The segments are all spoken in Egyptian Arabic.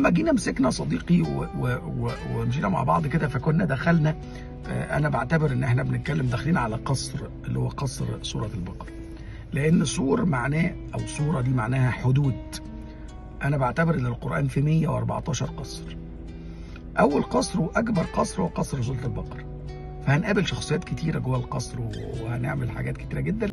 فلما جينا مسكنا صديقي و... و... و... ومشينا مع بعض كده فكنا دخلنا آه، انا بعتبر ان احنا بنتكلم داخلين على قصر اللي هو قصر سوره البقره لان سور معناه او سوره دي معناها حدود انا بعتبر ان القران في 114 قصر اول قصر واكبر قصر هو قصر سوره البقره فهنقابل شخصيات كتيره جوه القصر وهنعمل حاجات كتيره جدا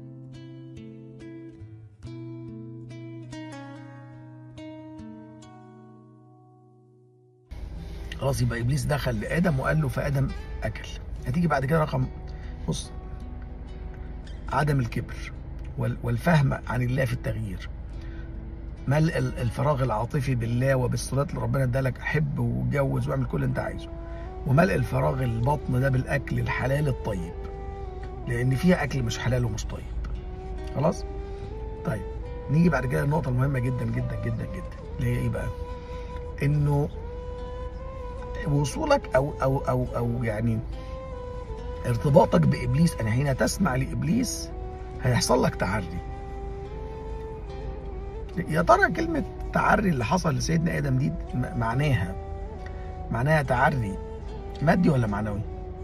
خلاص يبقى ابليس دخل لادم وقال له فادم اكل هتيجي بعد كده رقم بص عدم الكبر وال- والفهم عن الله في التغيير ملء ال- الفراغ العاطفي بالله وبالصلاه اللي ربنا ادالك حب واتجوز واعمل كل اللي انت عايزه وملء الفراغ البطن ده بالاكل الحلال الطيب لان فيها اكل مش حلال ومش طيب خلاص طيب نيجي بعد كده النقطه المهمه جدا جدا جدا جدا اللي هي ايه بقى انه وصولك او او او او يعني ارتباطك بابليس انا حين تسمع لابليس هيحصل لك تعري يا ترى كلمه تعري اللي حصل لسيدنا ادم دي م- معناها معناها تعري مادي ولا معنوي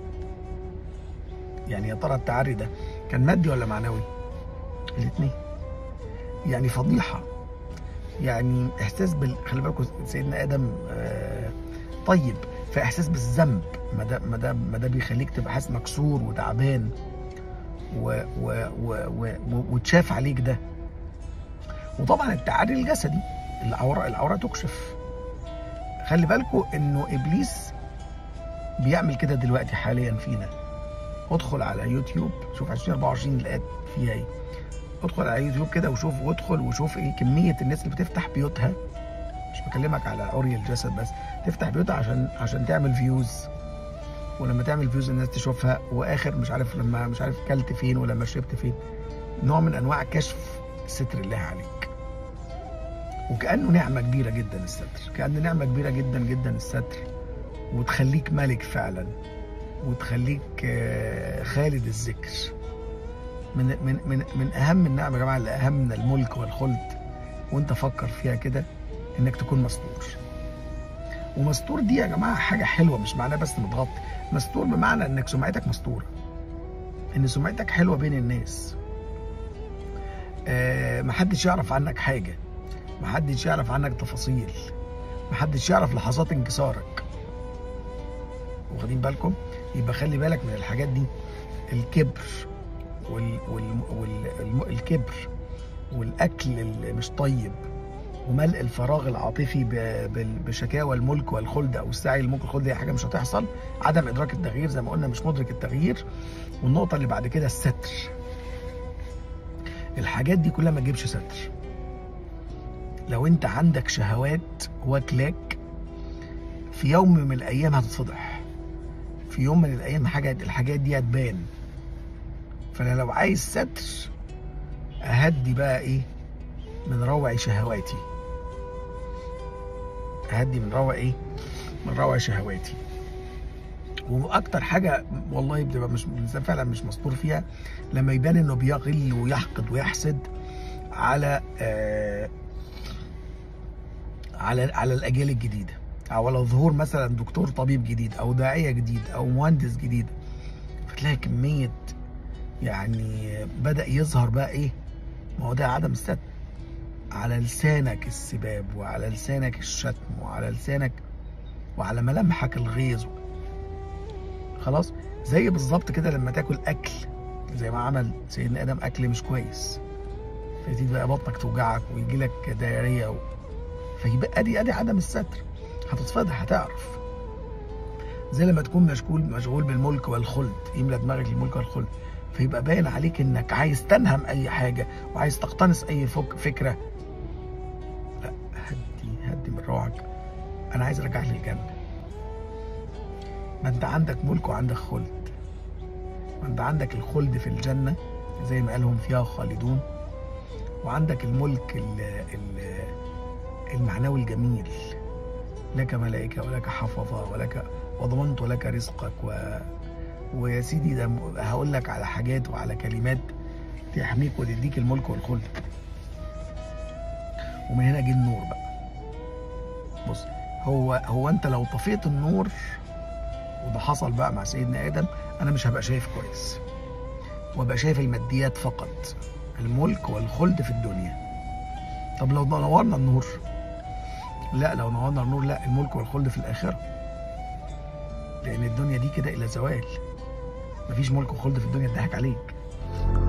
يعني يا ترى التعري ده كان مادي ولا معنوي الاثنين يعني فضيحه يعني احساس بال خلي بالكم سيدنا ادم آه طيب فاحساس بالذنب ما ده ما ده ما ده بيخليك تبقى حاسس مكسور وتعبان و و و و و وتشاف عليك ده وطبعا التعري الجسدي العوره العوره تكشف خلي بالكم انه ابليس بيعمل كده دلوقتي حاليا فينا ادخل على يوتيوب شوف 2024 الايات فيها ايه ادخل على يوتيوب كده وشوف وادخل وشوف ايه كميه الناس اللي بتفتح بيوتها مش بكلمك على عري الجسد بس تفتح بيوتها عشان عشان تعمل فيوز ولما تعمل فيوز الناس تشوفها واخر مش عارف لما مش عارف كلت فين ولما شربت فين نوع من انواع كشف ستر الله عليك وكانه نعمه كبيره جدا الستر كانه نعمه كبيره جدا جدا الستر وتخليك ملك فعلا وتخليك آه، خالد الذكر من من من من اهم النعم يا جماعه اللي اهم من الملك والخلد وانت فكر فيها كده انك تكون مستور ومستور دي يا جماعه حاجه حلوه مش معناه بس متغطي مستور بمعنى انك سمعتك مستوره ان سمعتك حلوه بين الناس آه محدش يعرف عنك حاجه محدش يعرف عنك تفاصيل محدش يعرف لحظات انكسارك واخدين بالكم يبقى خلي بالك من الحاجات دي الكبر وال وال وال الم- الكبر والاكل اللي مش طيب وملء الفراغ العاطفي ب- بال- بشكاوى الملك والخلد او السعي للملك والخلد هي حاجه مش هتحصل عدم ادراك التغيير زي ما قلنا مش مدرك التغيير والنقطه اللي بعد كده الستر الحاجات دي كلها ما تجيبش ستر لو انت عندك شهوات واكلاك في يوم من الايام هتتفضح في يوم من الايام حاجه الحاجات دي هتبان فانا لو عايز ستر اهدي بقى ايه من روع شهواتي اهدي من روع ايه من روع شهواتي واكتر حاجه والله بتبقى مش الانسان فعلا مش مستور فيها لما يبان انه بيغل ويحقد ويحسد على آه على على الاجيال الجديده او على ظهور مثلا دكتور طبيب جديد او داعيه جديد او مهندس جديد فتلاقي كميه يعني بدا يظهر بقى ايه ما هو ده عدم الستر على لسانك السباب وعلى لسانك الشتم وعلى لسانك وعلى ملامحك الغيظ خلاص زي بالظبط كده لما تاكل اكل زي ما عمل سيدنا ادم اكل مش كويس فتيجي بقى بطنك توجعك ويجي لك دايريه و... فيبقى ادي ادي عدم الستر هتتفضح هتعرف زي لما تكون مشغول مشغول بالملك والخلد يملى دماغك الملك والخلد فيبقى باين عليك انك عايز تنهم اي حاجه وعايز تقتنص اي فك فكره لا هدي هدي من روعك انا عايز ارجعك للجنه ما انت عندك ملك وعندك خلد ما انت عندك الخلد في الجنه زي ما قالهم فيها خالدون وعندك الملك ال ال المعنوي الجميل لك ملائكه ولك حفظه ولك وضمنت لك رزقك و ويا سيدي ده م- هقول لك على حاجات وعلى كلمات تحميك وتديك الملك والخلد ومن هنا جه النور بقى بص هو هو انت لو طفيت النور وده حصل بقى مع سيدنا ادم انا مش هبقى شايف كويس وابقى شايف الماديات فقط الملك والخلد في الدنيا طب لو نورنا النور لا لو نورنا النور لا الملك والخلد في الاخره لان الدنيا دي كده الى زوال مفيش ملك وخلد في الدنيا اتضحك عليك